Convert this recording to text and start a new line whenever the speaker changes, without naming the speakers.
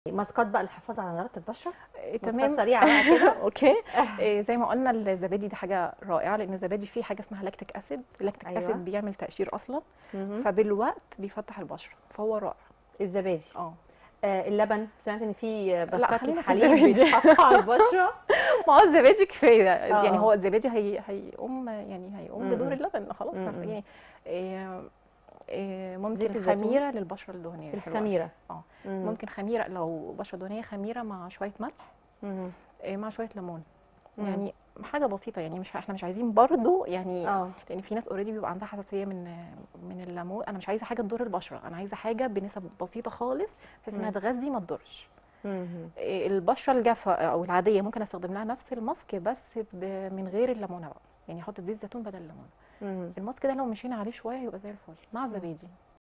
ماسكات بقى للحفاظ على نضاره البشره
إيه،
ماسكات
تمام
سريعه بقى كده
اوكي إيه، زي ما قلنا الزبادي دي حاجه رائعه لان الزبادي فيه حاجه اسمها لاكتيك اسيد اللاكتيك
أيوة.
اسيد بيعمل تقشير اصلا
مهم.
فبالوقت بيفتح البشره فهو رائع
الزبادي
اه
آه اللبن سمعت ان في باسكات
خلينا في
الحليب
الزبادي.
بيتحط على البشره
ما هو الزبادي كفايه
آه.
يعني هو الزبادي هي هيقوم يعني هيقوم
مم.
بدور اللبن خلاص
مم.
يعني إيه إيه
زيت
ممكن
الزيتون؟
خميره للبشره الدهنيه الحلوة.
الخميره
اه
مم.
ممكن خميره لو بشره دهنيه خميره مع شويه ملح
مهم.
إيه مع شويه ليمون
مم.
يعني حاجه بسيطه يعني مش احنا مش عايزين برضو يعني
اه
لان في ناس اوريدي بيبقى عندها حساسيه من من الليمون انا مش عايزه حاجه تضر البشره انا عايزه حاجه بنسب بسيطه خالص بحيث انها
مم.
تغذي ما تضرش
مهم.
إيه، البشره الجافه او العاديه ممكن استخدم لها نفس الماسك بس ب- من غير الليمونه بقى يعني احط زيت زيتون بدل الليمون
مهم.
الماسك ده لو مشينا عليه شويه هيبقى زي الفل مع الزبادي